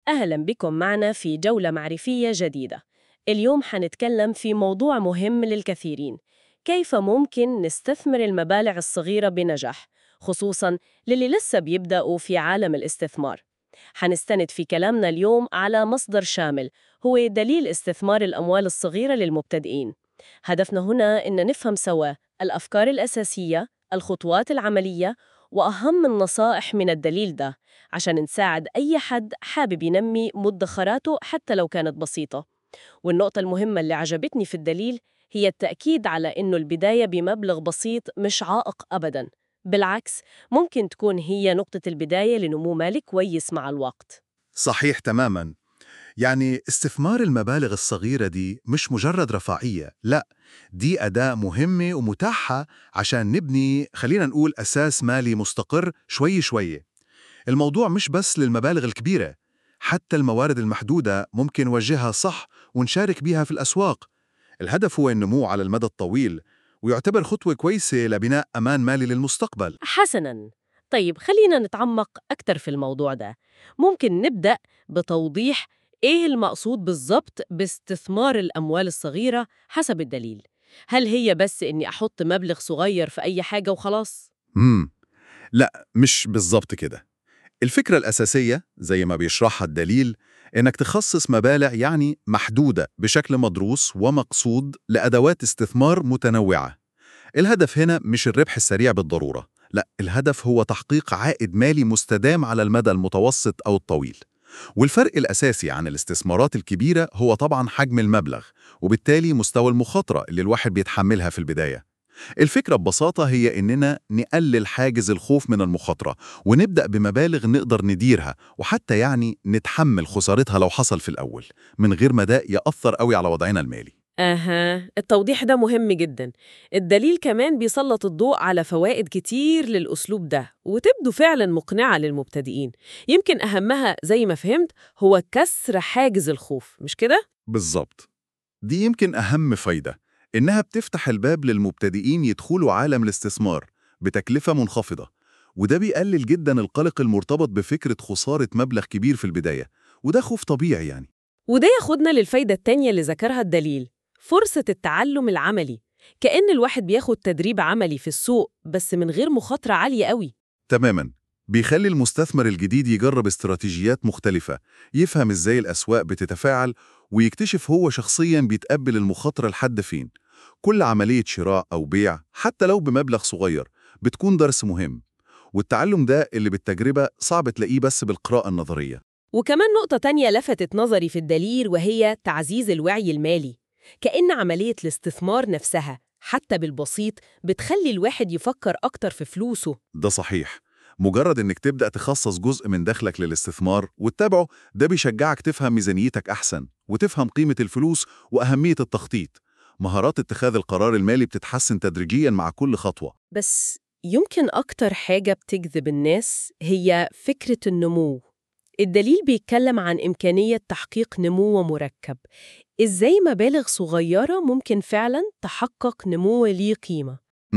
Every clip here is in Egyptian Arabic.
أهلا بكم معنا في جولة معرفية جديدة اليوم حنتكلم في موضوع مهم للكثيرين كيف ممكن نستثمر المبالغ الصغيرة بنجاح خصوصاً للي لسه بيبدأوا في عالم الاستثمار حنستند في كلامنا اليوم على مصدر شامل هو دليل استثمار الأموال الصغيرة للمبتدئين هدفنا هنا إن نفهم سوا الأفكار الأساسية الخطوات العملية وأهم النصائح من الدليل ده عشان نساعد أي حد حابب ينمي مدخراته حتى لو كانت بسيطة والنقطة المهمة اللي عجبتني في الدليل هي التأكيد على إنه البداية بمبلغ بسيط مش عائق أبداً بالعكس ممكن تكون هي نقطة البداية لنمو مالي كويس مع الوقت صحيح تماما يعني استثمار المبالغ الصغيرة دي مش مجرد رفاهية لا دي أداة مهمة ومتاحة عشان نبني خلينا نقول أساس مالي مستقر شوي شوي الموضوع مش بس للمبالغ الكبيرة حتى الموارد المحدودة ممكن نوجهها صح ونشارك بيها في الأسواق الهدف هو النمو على المدى الطويل ويعتبر خطوة كويسة لبناء أمان مالي للمستقبل حسناً طيب خلينا نتعمق أكتر في الموضوع ده ممكن نبدأ بتوضيح إيه المقصود بالضبط باستثمار الأموال الصغيرة حسب الدليل هل هي بس إني أحط مبلغ صغير في أي حاجة وخلاص؟ مم. لا مش بالظبط كده الفكرة الأساسية زي ما بيشرحها الدليل إنك تخصص مبالغ يعني محدودة بشكل مدروس ومقصود لأدوات استثمار متنوعة الهدف هنا مش الربح السريع بالضرورة لا الهدف هو تحقيق عائد مالي مستدام على المدى المتوسط أو الطويل والفرق الأساسي عن الاستثمارات الكبيرة هو طبعا حجم المبلغ وبالتالي مستوى المخاطرة اللي الواحد بيتحملها في البداية الفكرة ببساطة هي إننا نقلل حاجز الخوف من المخاطرة ونبدأ بمبالغ نقدر نديرها وحتى يعني نتحمل خسارتها لو حصل في الأول من غير ما ده يأثر قوي على وضعنا المالي أها التوضيح ده مهم جدا الدليل كمان بيسلط الضوء على فوائد كتير للأسلوب ده وتبدو فعلا مقنعة للمبتدئين يمكن أهمها زي ما فهمت هو كسر حاجز الخوف مش كده؟ بالظبط دي يمكن أهم فايدة إنها بتفتح الباب للمبتدئين يدخلوا عالم الاستثمار بتكلفة منخفضة وده بيقلل جدا القلق المرتبط بفكرة خسارة مبلغ كبير في البداية وده خوف طبيعي يعني وده ياخدنا للفايدة التانية اللي ذكرها الدليل فرصة التعلم العملي كأن الواحد بياخد تدريب عملي في السوق بس من غير مخاطرة عالية قوي تماما بيخلي المستثمر الجديد يجرب استراتيجيات مختلفة يفهم ازاي الأسواق بتتفاعل ويكتشف هو شخصيا بيتقبل المخاطرة لحد فين كل عملية شراء أو بيع حتى لو بمبلغ صغير بتكون درس مهم والتعلم ده اللي بالتجربة صعب تلاقيه بس بالقراءة النظرية وكمان نقطة تانية لفتت نظري في الدليل وهي تعزيز الوعي المالي كأن عملية الاستثمار نفسها حتى بالبسيط بتخلي الواحد يفكر أكتر في فلوسه ده صحيح مجرد انك تبدأ تخصص جزء من دخلك للاستثمار وتتابعه ده بيشجعك تفهم ميزانيتك أحسن وتفهم قيمة الفلوس وأهمية التخطيط مهارات اتخاذ القرار المالي بتتحسن تدريجيا مع كل خطوة بس يمكن أكتر حاجة بتجذب الناس هي فكرة النمو الدليل بيتكلم عن إمكانية تحقيق نمو مركب إزاي مبالغ صغيرة ممكن فعلا تحقق نمو ليه قيمة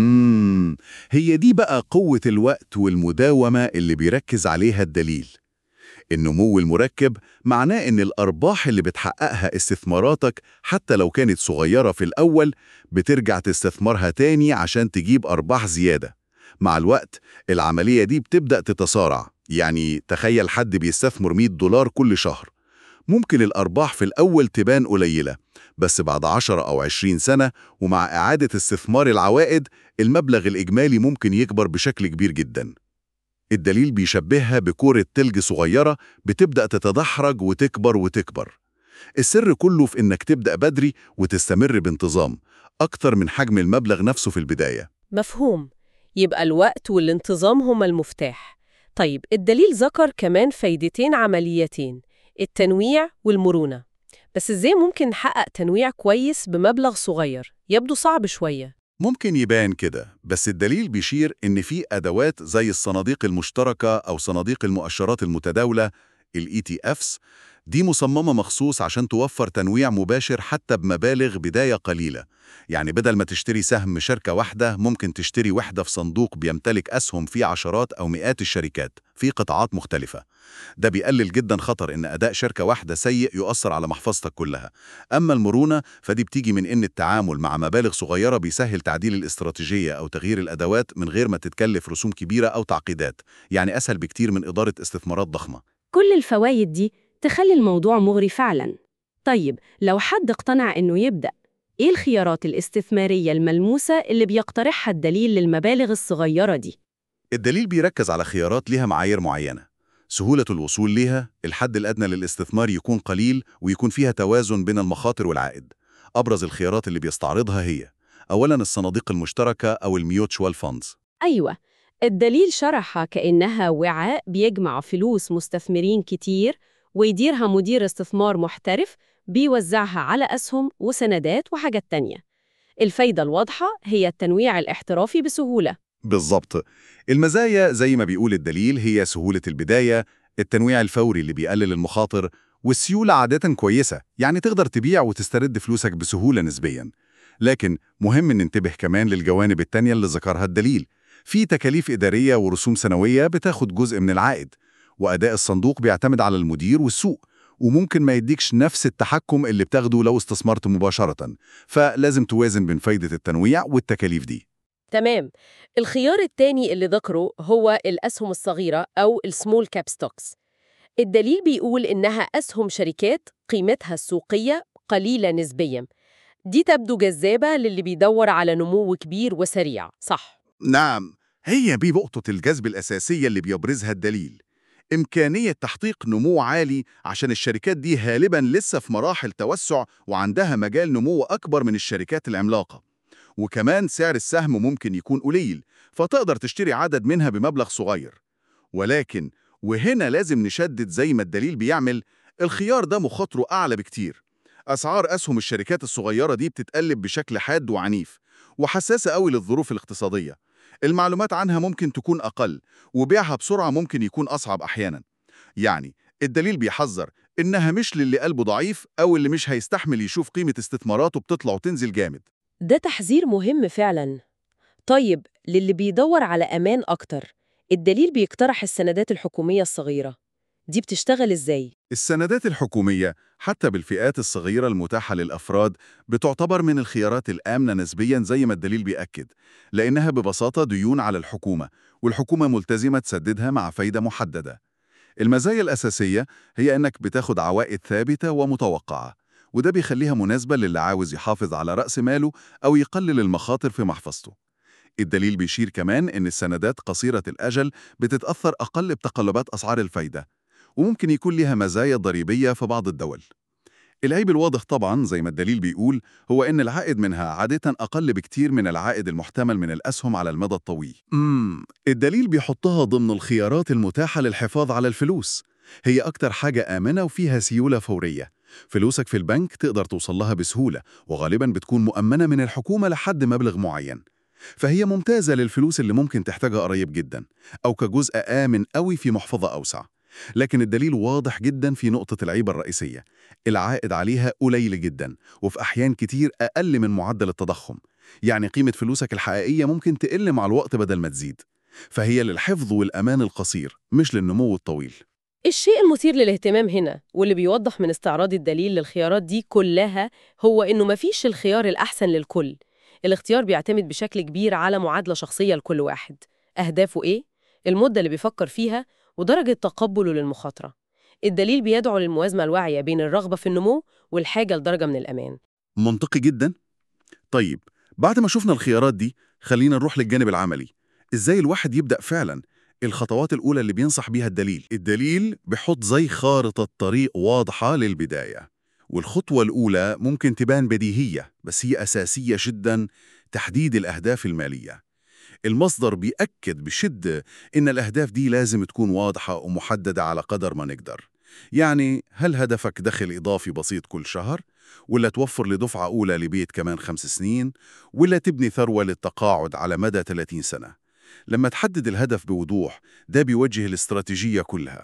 مم. هي دي بقى قوة الوقت والمداومة اللي بيركز عليها الدليل النمو المركب معناه إن الأرباح اللي بتحققها استثماراتك حتى لو كانت صغيرة في الأول بترجع تستثمرها تاني عشان تجيب أرباح زيادة مع الوقت العملية دي بتبدأ تتسارع يعني تخيل حد بيستثمر 100 دولار كل شهر ممكن الأرباح في الأول تبان قليلة بس بعد 10 أو 20 سنة ومع إعادة استثمار العوائد المبلغ الإجمالي ممكن يكبر بشكل كبير جدا الدليل بيشبهها بكورة تلج صغيرة بتبدأ تتدحرج وتكبر وتكبر السر كله في إنك تبدأ بدري وتستمر بانتظام أكتر من حجم المبلغ نفسه في البداية مفهوم يبقى الوقت والانتظام هما المفتاح طيب الدليل ذكر كمان فايدتين عمليتين التنويع والمرونة بس إزاي ممكن نحقق تنويع كويس بمبلغ صغير؟ يبدو صعب شوية ممكن يبان كده بس الدليل بيشير إن في أدوات زي الصناديق المشتركة أو صناديق المؤشرات المتداولة ال ETFs دي مصممة مخصوص عشان توفر تنويع مباشر حتى بمبالغ بداية قليلة يعني بدل ما تشتري سهم شركة واحدة ممكن تشتري وحدة في صندوق بيمتلك أسهم في عشرات أو مئات الشركات في قطاعات مختلفة ده بيقلل جدا خطر إن أداء شركة واحدة سيء يؤثر على محفظتك كلها أما المرونة فدي بتيجي من إن التعامل مع مبالغ صغيرة بيسهل تعديل الاستراتيجية أو تغيير الأدوات من غير ما تتكلف رسوم كبيرة أو تعقيدات يعني أسهل بكتير من إدارة استثمارات ضخمة كل الفوائد دي تخلي الموضوع مغري فعلا طيب لو حد اقتنع إنه يبدأ إيه الخيارات الاستثمارية الملموسة اللي بيقترحها الدليل للمبالغ الصغيرة دي؟ الدليل بيركز على خيارات ليها معايير معينة سهولة الوصول ليها الحد الأدنى للاستثمار يكون قليل ويكون فيها توازن بين المخاطر والعائد أبرز الخيارات اللي بيستعرضها هي أولاً الصناديق المشتركة أو الميوتشوال فاندز أيوة الدليل شرحها كأنها وعاء بيجمع فلوس مستثمرين كتير ويديرها مدير استثمار محترف بيوزعها على أسهم وسندات وحاجات تانية الفايدة الواضحة هي التنويع الاحترافي بسهولة بالظبط المزايا زي ما بيقول الدليل هي سهولة البداية التنويع الفوري اللي بيقلل المخاطر والسيولة عادة كويسة يعني تقدر تبيع وتسترد فلوسك بسهولة نسبياً لكن مهم ننتبه كمان للجوانب التانية اللي ذكرها الدليل في تكاليف إدارية ورسوم سنوية بتاخد جزء من العائد وأداء الصندوق بيعتمد على المدير والسوق وممكن ما يديكش نفس التحكم اللي بتاخده لو استثمرت مباشرة فلازم توازن بين فايدة التنويع والتكاليف دي تمام الخيار التاني اللي ذكره هو الأسهم الصغيرة أو السمول كاب ستوكس الدليل بيقول إنها أسهم شركات قيمتها السوقية قليلة نسبياً دي تبدو جذابة للي بيدور على نمو كبير وسريع صح؟ نعم هي دي نقطة الجذب الأساسية اللي بيبرزها الدليل إمكانية تحقيق نمو عالي عشان الشركات دي غالباً لسه في مراحل توسع وعندها مجال نمو أكبر من الشركات العملاقة وكمان سعر السهم ممكن يكون قليل فتقدر تشتري عدد منها بمبلغ صغير ولكن وهنا لازم نشدد زي ما الدليل بيعمل الخيار ده مخاطره أعلى بكتير أسعار أسهم الشركات الصغيرة دي بتتقلب بشكل حاد وعنيف وحساسة قوي للظروف الاقتصادية المعلومات عنها ممكن تكون أقل وبيعها بسرعة ممكن يكون أصعب أحيانا يعني الدليل بيحذر إنها مش للي قلبه ضعيف أو اللي مش هيستحمل يشوف قيمة استثماراته بتطلع وتنزل جامد ده تحذير مهم فعلا طيب للي بيدور على أمان أكتر الدليل بيقترح السندات الحكومية الصغيرة دي بتشتغل إزاي؟ السندات الحكومية حتى بالفئات الصغيرة المتاحة للأفراد بتعتبر من الخيارات الآمنة نسبياً زي ما الدليل بيأكد لأنها ببساطة ديون على الحكومة والحكومة ملتزمة تسددها مع فايدة محددة المزايا الأساسية هي أنك بتاخد عوائد ثابتة ومتوقعة وده بيخليها مناسبة للي عاوز يحافظ على رأس ماله أو يقلل المخاطر في محفظته الدليل بيشير كمان أن السندات قصيرة الأجل بتتأثر أقل بتقلبات أسعار الفايدة وممكن يكون لها مزايا ضريبية في بعض الدول العيب الواضح طبعا زي ما الدليل بيقول هو أن العائد منها عادة أقل بكتير من العائد المحتمل من الأسهم على المدى الطويل مم. الدليل بيحطها ضمن الخيارات المتاحة للحفاظ على الفلوس هي أكتر حاجة آمنة وفيها سيولة فورية فلوسك في البنك تقدر توصل لها بسهولة وغالبا بتكون مؤمنة من الحكومة لحد مبلغ معين فهي ممتازة للفلوس اللي ممكن تحتاجها قريب جدا أو كجزء آمن قوي في محفظة أوسع لكن الدليل واضح جدا في نقطة العيب الرئيسية العائد عليها قليل جدا وفي أحيان كتير أقل من معدل التضخم يعني قيمة فلوسك الحقيقية ممكن تقل مع الوقت بدل ما تزيد فهي للحفظ والأمان القصير مش للنمو الطويل الشيء المثير للاهتمام هنا واللي بيوضح من استعراض الدليل للخيارات دي كلها هو إنه مفيش الخيار الأحسن للكل الاختيار بيعتمد بشكل كبير على معادلة شخصية لكل واحد أهدافه إيه؟ المدة اللي بيفكر فيها ودرجة تقبله للمخاطرة الدليل بيدعو للموازنة الواعية بين الرغبة في النمو والحاجة لدرجة من الأمان منطقي جدا طيب بعد ما شفنا الخيارات دي خلينا نروح للجانب العملي إزاي الواحد يبدأ فعلا الخطوات الأولى اللي بينصح بيها الدليل الدليل بيحط زي خارطة طريق واضحة للبداية والخطوة الأولى ممكن تبان بديهية بس هي أساسية جدا تحديد الأهداف المالية المصدر بيأكد بشدة إن الأهداف دي لازم تكون واضحة ومحددة على قدر ما نقدر يعني هل هدفك دخل إضافي بسيط كل شهر؟ ولا توفر لدفعة أولى لبيت كمان خمس سنين؟ ولا تبني ثروة للتقاعد على مدى 30 سنة؟ لما تحدد الهدف بوضوح ده بيوجه الاستراتيجية كلها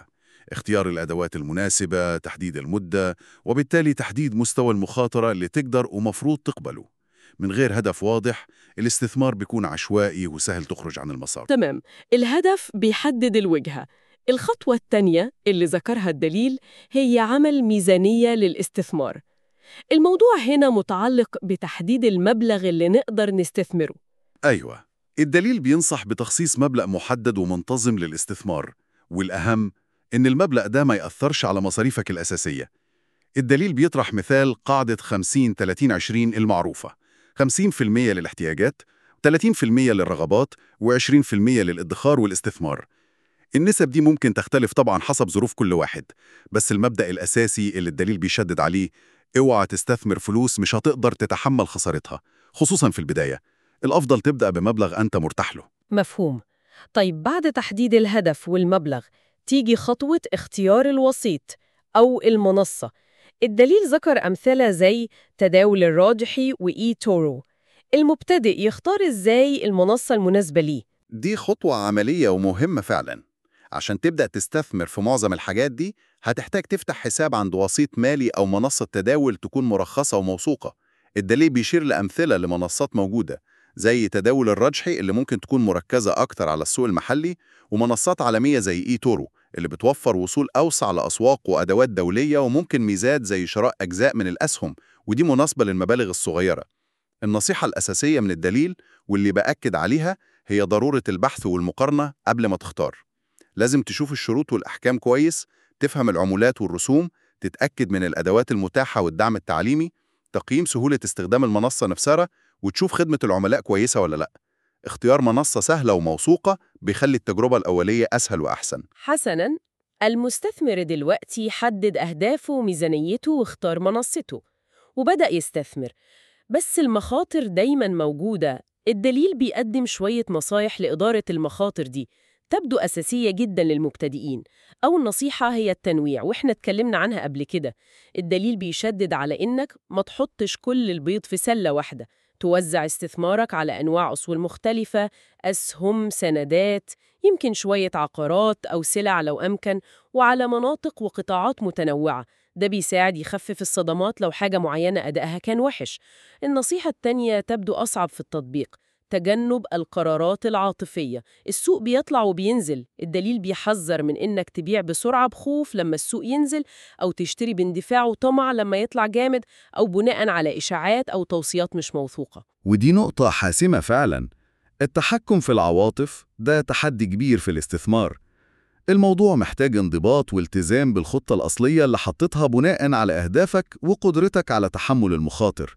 اختيار الأدوات المناسبة، تحديد المدة، وبالتالي تحديد مستوى المخاطرة اللي تقدر ومفروض تقبله. من غير هدف واضح، الاستثمار بيكون عشوائي وسهل تخرج عن المسار. تمام الهدف بيحدد الوجهة الخطوة الثانية اللي ذكرها الدليل هي عمل ميزانية للاستثمار الموضوع هنا متعلق بتحديد المبلغ اللي نقدر نستثمره أيوة، الدليل بينصح بتخصيص مبلغ محدد ومنتظم للاستثمار، والأهم إن المبلغ ده ما يأثرش على مصاريفك الأساسية. الدليل بيطرح مثال قاعدة 50-30-20 المعروفة 50% للاحتياجات 30% للرغبات و20% للادخار والاستثمار النسب دي ممكن تختلف طبعا حسب ظروف كل واحد بس المبدأ الأساسي اللي الدليل بيشدد عليه اوعى تستثمر فلوس مش هتقدر تتحمل خسارتها خصوصا في البداية الأفضل تبدأ بمبلغ أنت مرتاح له مفهوم طيب بعد تحديد الهدف والمبلغ تيجي خطوة اختيار الوسيط أو المنصة الدليل ذكر أمثلة زي تداول الراجحي وإي تورو المبتدئ يختار إزاي المنصة المناسبة ليه دي خطوة عملية ومهمة فعلا عشان تبدأ تستثمر في معظم الحاجات دي هتحتاج تفتح حساب عند وسيط مالي أو منصة تداول تكون مرخصة وموثوقة الدليل بيشير لأمثلة لمنصات موجودة زي تداول الرجحي اللي ممكن تكون مركزة أكتر على السوق المحلي ومنصات عالمية زي إي تورو اللي بتوفر وصول أوسع لأسواق وأدوات دولية وممكن ميزات زي شراء أجزاء من الأسهم ودي مناسبة للمبالغ الصغيرة النصيحة الأساسية من الدليل واللي بأكد عليها هي ضرورة البحث والمقارنة قبل ما تختار لازم تشوف الشروط والأحكام كويس تفهم العمولات والرسوم تتأكد من الأدوات المتاحة والدعم التعليمي تقييم سهولة استخدام المنصة نفسها وتشوف خدمة العملاء كويسة ولا لأ اختيار منصة سهلة وموثوقة بيخلي التجربة الأولية أسهل وأحسن حسناً المستثمر دلوقتي حدد أهدافه وميزانيته واختار منصته وبدأ يستثمر بس المخاطر دايماً موجودة الدليل بيقدم شوية نصايح لإدارة المخاطر دي تبدو أساسية جدا للمبتدئين أول نصيحة هي التنويع وإحنا اتكلمنا عنها قبل كده الدليل بيشدد على إنك ما تحطش كل البيض في سلة واحدة توزع استثمارك على أنواع أصول مختلفة أسهم، سندات، يمكن شوية عقارات أو سلع لو أمكن وعلى مناطق وقطاعات متنوعة ده بيساعد يخفف الصدمات لو حاجة معينة أدائها كان وحش النصيحة التانية تبدو أصعب في التطبيق تجنب القرارات العاطفية السوق بيطلع وبينزل الدليل بيحذر من إنك تبيع بسرعة بخوف لما السوق ينزل أو تشتري باندفاع وطمع لما يطلع جامد أو بناء على إشاعات أو توصيات مش موثوقة ودي نقطة حاسمة فعلا التحكم في العواطف ده تحدي كبير في الاستثمار الموضوع محتاج انضباط والتزام بالخطة الأصلية اللي حطيتها بناء على أهدافك وقدرتك على تحمل المخاطر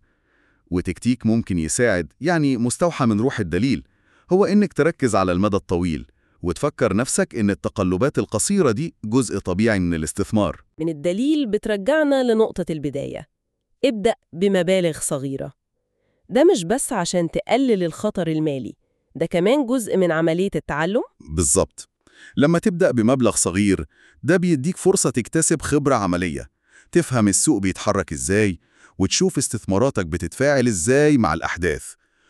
وتكتيك ممكن يساعد يعني مستوحى من روح الدليل هو إنك تركز على المدى الطويل وتفكر نفسك إن التقلبات القصيرة دي جزء طبيعي من الاستثمار من الدليل بترجعنا لنقطة البداية ابدأ بمبالغ صغيرة ده مش بس عشان تقلل الخطر المالي ده كمان جزء من عملية التعلم بالظبط لما تبدأ بمبلغ صغير ده بيديك فرصة تكتسب خبرة عملية تفهم السوق بيتحرك إزاي وتشوف استثماراتك بتتفاعل إزاي مع الأحداث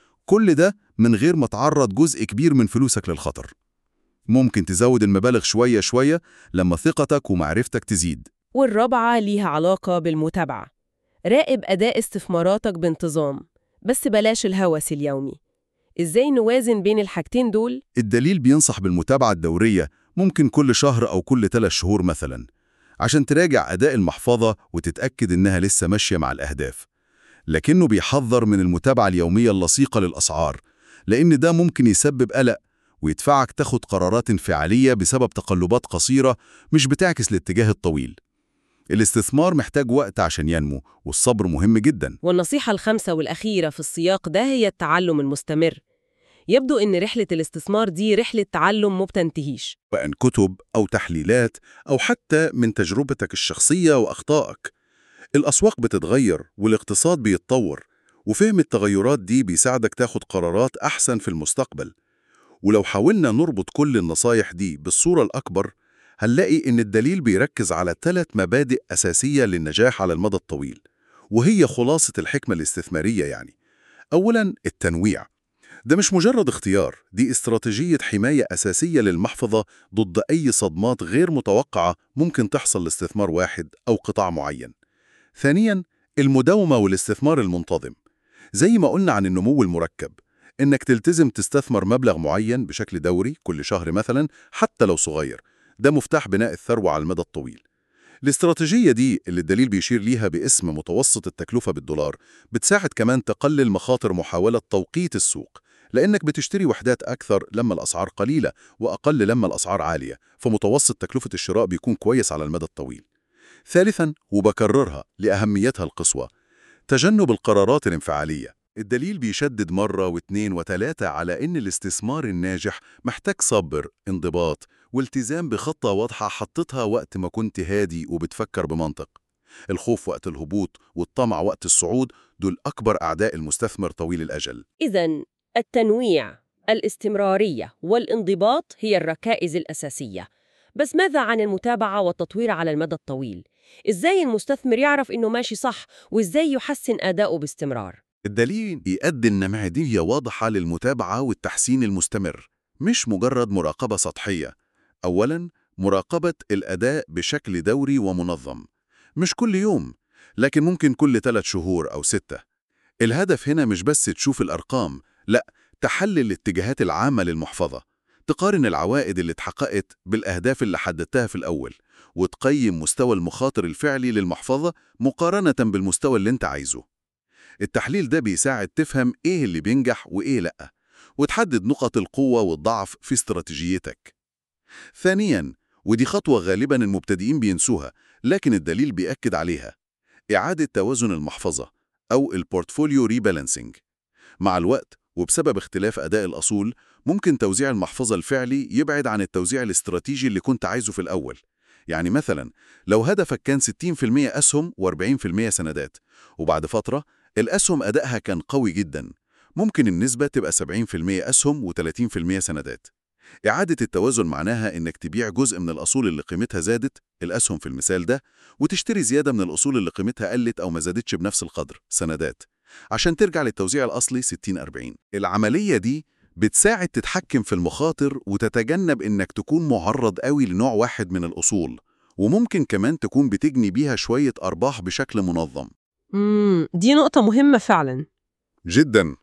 كل ده من غير ما تعرض جزء كبير من فلوسك للخطر ممكن تزود المبالغ شوية شوية لما ثقتك ومعرفتك تزيد والرابعة ليها علاقة بالمتابعة راقب أداء استثماراتك بانتظام بس بلاش الهوس اليومي إزاي نوازن بين الحاجتين دول؟ الدليل بينصح بالمتابعة الدورية ممكن كل شهر أو كل ثلاث شهور مثلا عشان تراجع أداء المحفظة وتتأكد إنها لسه ماشية مع الأهداف لكنه بيحذر من المتابعة اليومية اللصيقة للأسعار لأن ده ممكن يسبب قلق ويدفعك تاخد قرارات انفعالية بسبب تقلبات قصيرة مش بتعكس الاتجاه الطويل الاستثمار محتاج وقت عشان ينمو والصبر مهم جدا والنصيحة الخامسة والأخيرة في السياق ده هي التعلم المستمر يبدو إن رحلة الاستثمار دي رحلة تعلم ما بتنتهيش وأن كتب أو تحليلات أو حتى من تجربتك الشخصية وأخطائك الأسواق بتتغير والاقتصاد بيتطور وفهم التغيرات دي بيساعدك تاخد قرارات أحسن في المستقبل ولو حاولنا نربط كل النصايح دي بالصورة الأكبر هنلاقي إن الدليل بيركز على ثلاث مبادئ أساسية للنجاح على المدى الطويل وهي خلاصة الحكمة الاستثمارية يعني أولاً التنويع ده مش مجرد اختيار دي استراتيجية حماية أساسية للمحفظة ضد أي صدمات غير متوقعة ممكن تحصل لاستثمار واحد أو قطاع معين ثانياً المداومة والاستثمار المنتظم زي ما قلنا عن النمو المركب إنك تلتزم تستثمر مبلغ معين بشكل دوري كل شهر مثلا حتى لو صغير ده مفتاح بناء الثروة على المدى الطويل الاستراتيجية دي اللي الدليل بيشير ليها باسم متوسط التكلفة بالدولار بتساعد كمان تقلل مخاطر محاولة توقيت السوق لأنك بتشتري وحدات أكثر لما الأسعار قليلة وأقل لما الأسعار عالية فمتوسط تكلفة الشراء بيكون كويس على المدى الطويل ثالثاً وبكررها لأهميتها القصوى تجنب القرارات الانفعالية الدليل بيشدد مرة واثنين وثلاثة على إن الاستثمار الناجح محتاج صبر، انضباط، والتزام بخطة واضحة حطتها وقت ما كنت هادي وبتفكر بمنطق. الخوف وقت الهبوط والطمع وقت الصعود دول أكبر أعداء المستثمر طويل الأجل. إذا التنويع، الاستمرارية والانضباط هي الركائز الأساسية. بس ماذا عن المتابعة والتطوير على المدى الطويل؟ إزاي المستثمر يعرف إنه ماشي صح وإزاي يحسن أداؤه باستمرار؟ الدليل يقدم نماذجية واضحة للمتابعة والتحسين المستمر مش مجرد مراقبة سطحية أولاً مراقبة الأداء بشكل دوري ومنظم مش كل يوم لكن ممكن كل ثلاث شهور أو ستة الهدف هنا مش بس تشوف الأرقام لا تحلل الاتجاهات العامة للمحفظة تقارن العوائد اللي اتحققت بالأهداف اللي حددتها في الأول وتقيم مستوى المخاطر الفعلي للمحفظة مقارنة بالمستوى اللي انت عايزه التحليل ده بيساعد تفهم إيه اللي بينجح وإيه لأ وتحدد نقط القوة والضعف في استراتيجيتك ثانياً ودي خطوة غالباً المبتدئين بينسوها لكن الدليل بيأكد عليها إعادة توازن المحفظة أو البورتفوليو ريبالانسينج مع الوقت وبسبب اختلاف أداء الأصول ممكن توزيع المحفظة الفعلي يبعد عن التوزيع الاستراتيجي اللي كنت عايزه في الأول يعني مثلا لو هدفك كان 60% أسهم و40% سندات وبعد فترة الأسهم أدائها كان قوي جدا ممكن النسبة تبقى 70% أسهم و30% سندات إعادة التوازن معناها إنك تبيع جزء من الأصول اللي قيمتها زادت الأسهم في المثال ده وتشتري زيادة من الأصول اللي قيمتها قلت أو ما زادتش بنفس القدر سندات عشان ترجع للتوزيع الأصلي 60-40 العملية دي بتساعد تتحكم في المخاطر وتتجنب إنك تكون معرض قوي لنوع واحد من الأصول وممكن كمان تكون بتجني بيها شوية أرباح بشكل منظم مم. دي نقطة مهمة فعلا جدا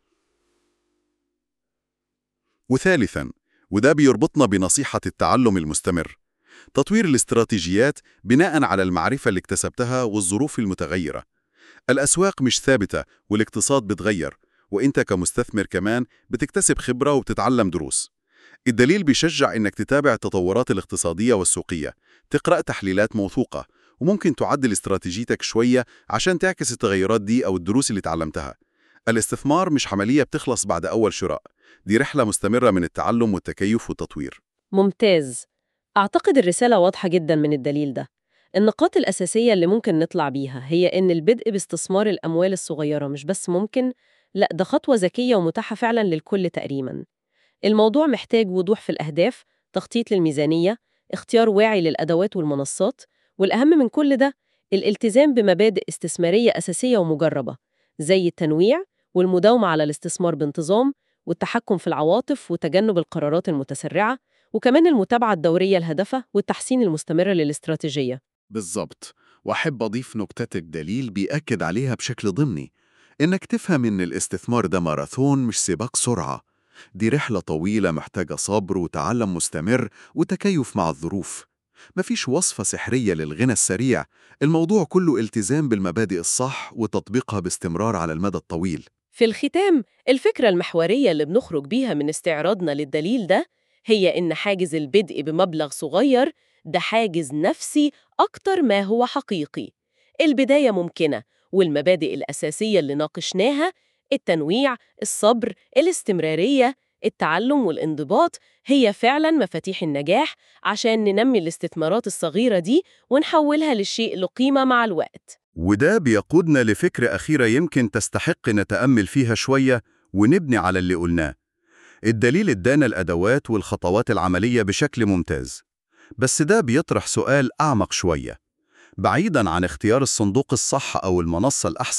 وثالثا وده بيربطنا بنصيحة التعلم المستمر تطوير الاستراتيجيات بناء على المعرفة اللي اكتسبتها والظروف المتغيرة الأسواق مش ثابتة والاقتصاد بتغير وإنت كمستثمر كمان بتكتسب خبرة وبتتعلم دروس الدليل بيشجع إنك تتابع التطورات الاقتصادية والسوقية تقرأ تحليلات موثوقة وممكن تعدل استراتيجيتك شوية عشان تعكس التغيرات دي أو الدروس اللي تعلمتها الاستثمار مش عملية بتخلص بعد أول شراء دي رحلة مستمرة من التعلم والتكيف والتطوير ممتاز أعتقد الرسالة واضحة جدا من الدليل ده النقاط الأساسية اللي ممكن نطلع بيها هي إن البدء باستثمار الأموال الصغيرة مش بس ممكن لا ده خطوة ذكية ومتاحة فعلا للكل تقريبا الموضوع محتاج وضوح في الأهداف تخطيط للميزانية اختيار واعي للأدوات والمنصات والأهم من كل ده الالتزام بمبادئ استثمارية أساسية ومجربة زي التنويع والمداومة على الاستثمار بانتظام والتحكم في العواطف وتجنب القرارات المتسرعة وكمان المتابعة الدورية الهدفة والتحسين المستمر للاستراتيجية بالظبط وأحب أضيف نكتة الدليل بيأكد عليها بشكل ضمني إنك تفهم إن الاستثمار ده ماراثون مش سباق سرعة دي رحلة طويلة محتاجة صبر وتعلم مستمر وتكيف مع الظروف مفيش وصفة سحرية للغنى السريع الموضوع كله التزام بالمبادئ الصح وتطبيقها باستمرار على المدى الطويل في الختام الفكرة المحورية اللي بنخرج بيها من استعراضنا للدليل ده هي إن حاجز البدء بمبلغ صغير ده حاجز نفسي أكتر ما هو حقيقي البداية ممكنة والمبادئ الأساسية اللي ناقشناها التنويع، الصبر، الاستمرارية، التعلم والانضباط هي فعلا مفاتيح النجاح عشان ننمي الاستثمارات الصغيرة دي ونحولها للشيء له قيمة مع الوقت وده بيقودنا لفكرة أخيرة يمكن تستحق نتأمل فيها شوية ونبني على اللي قلناه الدليل ادانا الأدوات والخطوات العملية بشكل ممتاز بس ده بيطرح سؤال أعمق شوية بعيداً عن اختيار الصندوق الصح أو المنصة الأحسن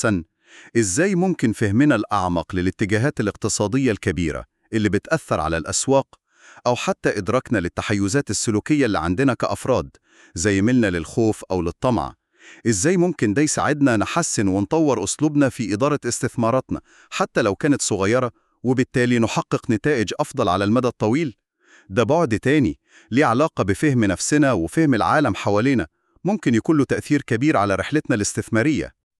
إزاي ممكن فهمنا الأعمق للاتجاهات الاقتصادية الكبيرة اللي بتأثر على الأسواق أو حتى إدراكنا للتحيزات السلوكية اللي عندنا كأفراد زي ميلنا للخوف أو للطمع إزاي ممكن ده يساعدنا نحسن ونطور أسلوبنا في إدارة استثماراتنا حتى لو كانت صغيرة وبالتالي نحقق نتائج أفضل على المدى الطويل؟ ده بعد تاني ليه علاقة بفهم نفسنا وفهم العالم حوالينا ممكن يكون له تأثير كبير على رحلتنا الاستثمارية